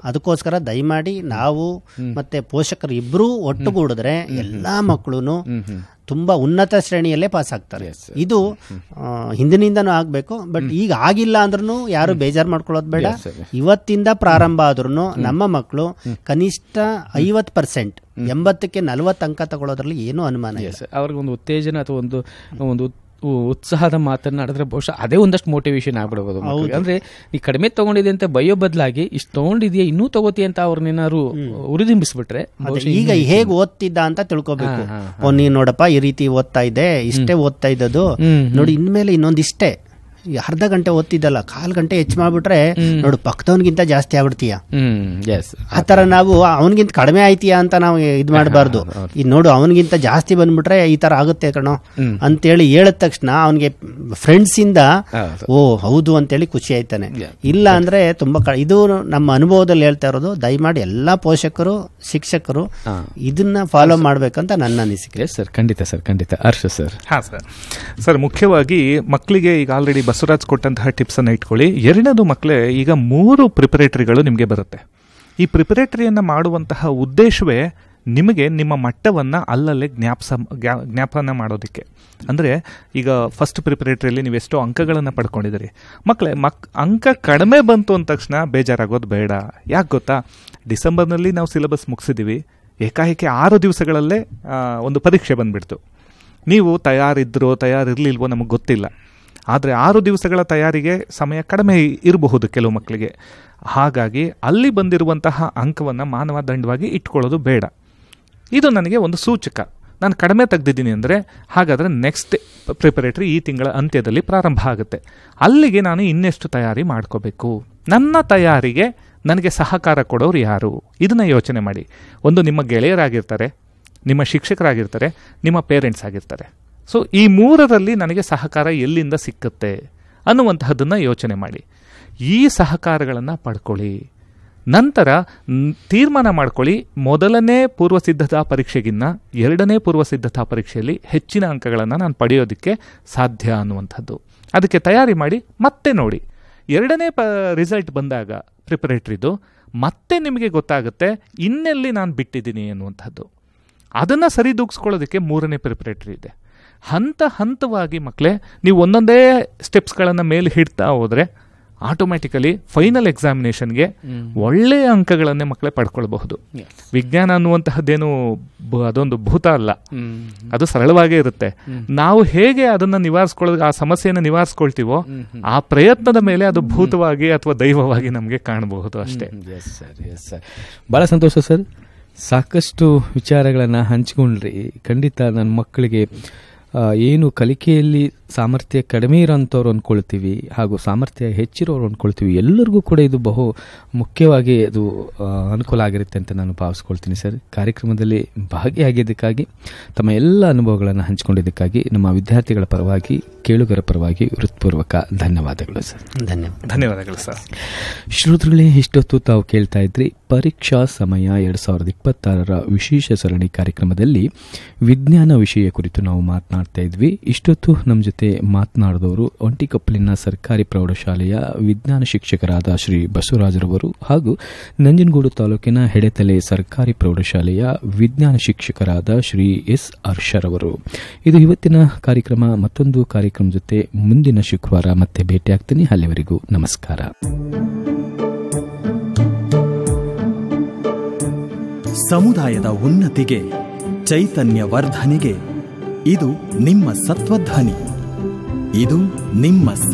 ಅದಕ್ಕೋಸ್ಕರ ದಯಮಾಡಿ ನಾವು ಮತ್ತೆ ಪೋಷಕರು ಇಬ್ಬರೂ ಒಟ್ಟುಗೂಡಿದ್ರೆ ಎಲ್ಲಾ ಮಕ್ಕಳು ತುಂಬಾ ಉನ್ನತ ಶ್ರೇಣಿಯಲ್ಲೇ ಪಾಸ್ ಆಗ್ತಾರೆ ಇದು ಆ, ಹಿಂದಿನಿಂದನೂ ಆಗ್ಬೇಕು ಬಟ್ ಈಗ ಆಗಿಲ್ಲ ಅಂದ್ರೂ ಯಾರು ಬೇಜಾರು ಮಾಡ್ಕೊಳ್ಳೋದು ಬೇಡ ಇವತ್ತಿಂದ ಪ್ರಾರಂಭ ಆದ್ರೂ ನಮ್ಮ ಮಕ್ಕಳು ಕನಿಷ್ಠ ಐವತ್ ಪರ್ಸೆಂಟ್ ಎಂಬತ್ತಕ್ಕೆ ನಲವತ್ತು ಅಂಕ ತಗೊಳ್ಳೋದ್ರಲ್ಲಿ ಏನೂ ಅನುಮಾನ ಇಲ್ಲ ಎಸ್ ಅವ್ರಿಗೆ ಒಂದು ಉತ್ತೇಜನ ಅಥವಾ ಒಂದು ಒಂದು ಉತ್- ಉ- ಉತ್ಸಾಹದ ಮಾತನ್ನಾಡಿದ್ರೆ ಬಹುಶಃ ಅದೇ ಒಂದಷ್ಟು ಮೋಟಿವೇಶನ್ ಆಗ್ಬಿಡ್ಬೋದು ಮಕ್ಳಿಗೆ. ಅಂದ್ರೆ ನೀ ಕಡಿಮೆ ತಗೊಂಡಿದೆ ಅಂತ ಬಯ್ಯೋ ಬದಲಾಗಿ ಇಷ್ಟು ತಗೊಂಡಿದ್ಯಾ ಇನ್ನೂ ತಗೋತಿ ಅಂತ ಅವ್ರನ್ನೇನಾದ್ರು ಉರಿದಿಂಬಿಸ್ಬಿಟ್ರೆ ಅದೇ ಈಗ ಹೇಗ್ ಓದ್ತಿದ್ದ ಅಂತ ತಿಳ್ಕೊಬೇಕು ಓ ನೀನ್ ನೋಡಪ್ಪ ಈ ರೀತಿ ಓದ್ತಾ ಇದ್ದೆ ಇಷ್ಟೇ ಓದ್ತಾ ಇದ್ದದ್ದು ನೋಡಿ ಇನ್ಮೇಲೆ ಇನ್ನೊಂದ್ ಇಷ್ಟೇ ಈ ಅರ್ಧ ಗಂಟೆ ಓದ್ತಿದ್ದಲ್ಲ ಕಾಲ್ ಗಂಟೆ ಹೆಚ್ಚು ಮಾಡ್ಬಿಟ್ರೆ ನೋಡು ಪಕ್ಕದವನ್ಗಿಂತ ಜಾಸ್ತಿ ಆಗ್ಬಿಡ್ತೀಯ ಹ್ಮ್ ಎಸ್ ಆ ತರ ನಾವು ಅವನಿಗಿಂತ ಕಡಿಮೆ ಆಯ್ತೀಯಾ ಅಂತ ನಾವು ಇದ್ ಮಾಡಬಾರ್ದು ಈ ನೋಡು ಅವನಿಗಿಂತ ಜಾಸ್ತಿ ಬಂದ್ಬಿಟ್ರೆ ಈ ತರ ಆಗುತ್ತೆ ಕಣೋ ಅಂತೇಳಿ ಹೇಳಿದ ತಕ್ಷಣ ಅವನಿಗೆ ಫ್ರೆಂಡ್ಸ್ ಇಂದ ಓ ಹೌದು ಅಂತೇಳಿ ಖುಷಿ ಆಯ್ತಾನೆ ಇಲ್ಲ ಅಂದ್ರೆ ತುಂಬಾ ಕ- ಇದು ನಮ್ಮ ಅನುಭವದಲ್ಲಿ ಹೇಳ್ತಾ ಇರೋದು ದಯಮಾಡಿ ಎಲ್ಲಾ ಪೋಷಕರು ಶಿಕ್ಷಕರು ಇದನ್ನ ಫಾಲೋ ಮಾಡ್ಬೇಕಂತ ನನ್ನ ಅನಿಸಿಕೆ ಎಸ್ ಸರ್ ಖಂಡಿತ ಸರ್ ಖಂಡಿತ ಹರ್ಷ ಸರ್ ಹಾಂ ಸರ್ ಸರ್ ಮುಖ್ಯವಾಗಿ ಮಕ್ಕಳಿಗೆ ಈಗ ಆಲ್ರೆಡಿ ಬಸವರಾಜ್ ಕೊಟ್ಟಂತಹ ಟಿಪ್ಸ್ ಅನ್ನ ಇಟ್ಕೊಳ್ಳಿ ಎರಡನೇದು ಮಕ್ಕಳೇ ಈಗ ಮೂರು ಪ್ರಿಪರೇಟರಿಗಳು ನಿಮಗೆ ಬರುತ್ತೆ ಈ ಪ್ರಿಪರೇಟರಿಯನ್ನು ಮಾಡುವಂತಹ ಉದ್ದೇಶವೇ ನಿಮಗೆ ನಿಮ್ಮ ಮಟ್ಟವನ್ನು ಅಲ್ಲಲ್ಲೇ ಜ್ಞಾಪಸ ಜ್ಞಾ- ಜ್ಞಾಪನ ಮಾಡೋದಕ್ಕೆ ಅಂದರೆ ಈಗ ಫಸ್ಟ್ ಪ್ರಿಪರೇಟರಿಯಲ್ಲಿ ನೀವು ಎಷ್ಟೋ ಅಂಕಗಳನ್ನು ಪಡ್ಕೊಂಡಿದ್ದೀರಿ ಮಕ್ಕಳೇ ಮಕ್ ಅಂಕ ಕಡಿಮೆ ಬಂತು ಅಂದ ತಕ್ಷಣ ಬೇಜಾರಾಗೋದು ಬೇಡ ಯಾಕೆ ಗೊತ್ತಾ ಡಿಸೆಂಬರ್ನಲ್ಲಿ ನಾವು ಸಿಲೆಬಸ್ ಮುಗಿಸಿದ್ದೀವಿ ಏಕಾಏಕಿ ಆರು ದಿವಸಗಳಲ್ಲೇ ಆ, ಒಂದು ಪರೀಕ್ಷೆ ಬಂದ್ಬಿಡ್ತು ನೀವು ತಯಾರಿದ್ರೋ ತಯಾರಿರ್ಲಿಲ್ವೋ ನಮಗೆ ಗೊತ್ತಿಲ್ಲ ಆದರೆ ಆರು ದಿವಸಗಳ ತಯಾರಿಗೆ ಸಮಯ ಕಡಿಮೆ ಇರಬಹುದು ಕೆಲವು ಮಕ್ಕಳಿಗೆ ಹಾಗಾಗಿ ಅಲ್ಲಿ ಬಂದಿರುವಂತಹ ಅಂಕವನ್ನು ಮಾನವ ದಂಡವಾಗಿ ಇಟ್ಕೊಳ್ಳೋದು ಬೇಡ ಇದು ನನಗೆ ಒಂದು ಸೂಚಕ ನಾನು ಕಡಿಮೆ ತೆಗೆದಿದ್ದೀನಿ ಅಂದರೆ ಹಾಗಾದರೆ ನೆಕ್ಸ್ಟ್ ಪ್ರಿಪರೇಟರಿ ಈ ತಿಂಗಳ ಅಂತ್ಯದಲ್ಲಿ ಪ್ರಾರಂಭ ಆಗುತ್ತೆ ಅಲ್ಲಿಗೆ ನಾನು ಇನ್ನೆಷ್ಟು ತಯಾರಿ ಮಾಡ್ಕೋಬೇಕು ನನ್ನ ತಯಾರಿಗೆ ನನಗೆ ಸಹಕಾರ ಕೊಡೋರು ಯಾರು ಇದನ್ನು ಯೋಚನೆ ಮಾಡಿ ಒಂದು ನಿಮ್ಮ ಗೆಳೆಯರಾಗಿರ್ತಾರೆ ನಿಮ್ಮ ಶಿಕ್ಷಕರಾಗಿರ್ತಾರೆ ನಿಮ್ಮ ಪೇರೆಂಟ್ಸ್ ಆಗಿರ್ತಾರೆ ಸೊ ಈ ಮೂರರಲ್ಲಿ ನನಗೆ ಸಹಕಾರ ಎಲ್ಲಿಂದ ಸಿಕ್ಕುತ್ತೆ ಅನ್ನುವಂತಹದ್ದನ್ನು ಯೋಚನೆ ಮಾಡಿ ಈ ಸಹಕಾರಗಳನ್ನು ಪಡ್ಕೊಳ್ಳಿ ನಂತರ ನ್- ತೀರ್ಮಾನ ಮಾಡ್ಕೊಳ್ಳಿ ಮೊದಲನೇ ಪೂರ್ವ ಸಿದ್ಧತಾ ಪರೀಕ್ಷೆಗಿನ್ನ ಎರಡನೇ ಪೂರ್ವ ಸಿದ್ಧತಾ ಪರೀಕ್ಷೆಯಲ್ಲಿ ಹೆಚ್ಚಿನ ಅಂಕಗಳನ್ನು ನಾನು ಪಡೆಯೋದಕ್ಕೆ ಸಾಧ್ಯ ಅನ್ನುವಂಥದ್ದು ಅದಕ್ಕೆ ತಯಾರಿ ಮಾಡಿ ಮತ್ತೆ ನೋಡಿ ಎರಡನೇ ಪ ರಿಸಲ್ಟ್ ಬಂದಾಗ ಪ್ರಿಪರೇಟ್ರಿದು ಮತ್ತೆ ನಿಮಗೆ ಗೊತ್ತಾಗುತ್ತೆ ಇನ್ನೆಲ್ಲಿ ನಾನು ಬಿಟ್ಟಿದ್ದೀನಿ ಅನ್ನುವಂಥದ್ದು ಅದನ್ನು ಸರಿದೂಗಿಸ್ಕೊಳ್ಳೋದಕ್ಕೆ ಮೂರನೇ ಪ್ರಿಪರೇಟರಿ ಇದೆ ಹಂತ ಹಂತವಾಗಿ ಮಕ್ಕಳೇ ನೀವು ಒಂದೊಂದೇ ಸ್ಟೆಪ್ಸ್ಗಳನ್ನು ಮೇಲೆ ಹಿಡ್ತಾ ಹೋದರೆ ಆಟೋಮ್ಯಾಟಿಕಲಿ ಫೈನಲ್ ಎಕ್ಸಾಮಿನೇಷನ್ಗೆ ಒಳ್ಳೆಯ ಅಂಕಗಳನ್ನೇ ಮಕ್ಕಳೇ ಪಡ್ಕೊಳ್ಬಹುದು ವಿಜ್ಞಾನ ಅನ್ನುವಂತಹದ್ದೇನು ಬ- ಅದೊಂದು ಭೂತ ಅಲ್ಲ ಅದು ಸರಳವಾಗೇ ಇರುತ್ತೆ ನಾವು ಹೇಗೆ ಅದನ್ನ ನಿವಾರಿಸ್ಕೊಳ್ಳೋದು ಆ ಸಮಸ್ಯೆಯನ್ನು ನಿವಾರಿಸ್ಕೊಳ್ತೀವೋ ಆ ಪ್ರಯತ್ನದ ಮೇಲೆ ಅದು ಭೂತವಾಗಿ ಅಥವಾ ದೈವವಾಗಿ ನಮಗೆ ಕಾಣಬಹುದು ಅಷ್ಟೇ ಎಸ್ ಸರ್ ಎಸ್ ಸರ್ ಭಾಳ ಸಂತೋಷ ಸರ್ ಸಾಕಷ್ಟು ವಿಚಾರಗಳನ್ನು ಹಂಚ್ಕೊಂಡ್ರಿ ಖಂಡಿತ ನನ್ನ ಮಕ್ಕಳಿಗೆ ಆ, ಏನು ಕಲಿಕೆಯಲ್ಲಿ ಸಾಮರ್ಥ್ಯ ಕಡಿಮೆ ಇರೋಂಥವ್ರು ಅಂದ್ಕೊಳ್ತೀವಿ ಹಾಗೂ ಸಾಮರ್ಥ್ಯ ಹೆಚ್ಚಿರೋರು ಅಂದ್ಕೊಳ್ತೀವಿ ಎಲ್ಲರಿಗೂ ಕೂಡ ಇದು ಬಹು ಮುಖ್ಯವಾಗಿ ಅದು ಆ, ಅನುಕೂಲ ಆಗಿರುತ್ತೆ ಅಂತ ನಾನು ಭಾವಿಸ್ಕೊಳ್ತೀನಿ ಸರ್ ಕಾರ್ಯಕ್ರಮದಲ್ಲಿ ಭಾಗಿಯಾಗಿದ್ದಕ್ಕಾಗಿ ತಮ್ಮ ಎಲ್ಲ ಅನುಭವಗಳನ್ನು ಹಂಚಿಕೊಂಡಿದ್ದಕ್ಕಾಗಿ ನಮ್ಮ ವಿದ್ಯಾರ್ಥಿಗಳ ಪರವಾಗಿ ಕೇಳುಗರ ಪರವಾಗಿ ಹೃತ್ಪೂರ್ವಕ ಧನ್ಯವಾದಗಳು ಸರ್ ಧನ್ಯವಾದ ಧನ್ಯವಾದಗಳು ಸರ್ ಶ್ರೋತೃಗಳೇ ಇಷ್ಟೊತ್ತು ತಾವು ಕೇಳ್ತಾ ಇದ್ರಿ ಪರೀಕ್ಷಾ ಸಮಯ ಎರಡು ಸಾವಿರದ ಇಪ್ಪತ್ತಾರರ ವಿಶೇಷ ಸರಣಿ ಕಾರ್ಯಕ್ರಮದಲ್ಲಿ ವಿಜ್ಞಾನ ವಿಷಯ ಕುರಿತು ನಾವು ಮಾತನಾಡ್ತಾ ಇದ್ವಿ ಇಷ್ಟೊತ್ತು ನಮ್ಮ ಜೊತೆ ಮಾತನಾಡಿದವರು ಒಂಟಿಕೊಪ್ಪಲಿನ ಸರ್ಕಾರಿ ಪ್ರೌಢಶಾಲೆಯ ವಿಜ್ಞಾನ ಶಿಕ್ಷಕರಾದ ಶ್ರೀ ಬಸವರಾಜರವರು ಹಾಗೂ ನಂಜನಗೂಡು ತಾಲೂಕಿನ ಹೆಡೆತಲೆ ಸರ್ಕಾರಿ ಪ್ರೌಢಶಾಲೆಯ ವಿಜ್ಞಾನ ಶಿಕ್ಷಕರಾದ ಶ್ರೀ ಎಸ್ ಹರ್ಷರವರು ಇದು ಇವತ್ತಿನ ಕಾರ್ಯಕ್ರಮ ಮತ್ತೊಂದು ಕಾರ್ಯಕ್ರಮ ಜೊತೆ ಮುಂದಿನ ಶುಕ್ರವಾರ ಮತ್ತೆ ಭೇಟಿಯಾಗ್ತೀನಿ ಅಲ್ಲಿವರೆಗೂ ನಮಸ್ಕಾರ ಸಮುದಾಯದ ಉನ್ನತಿಗೆ ಚೈತನ್ಯ ವರ್ಧನೆಗೆ ಇದು ನಿಮ್ಮ ಸತ್ವಧ್ವನಿ ಇದು ನಿಮ್ಮ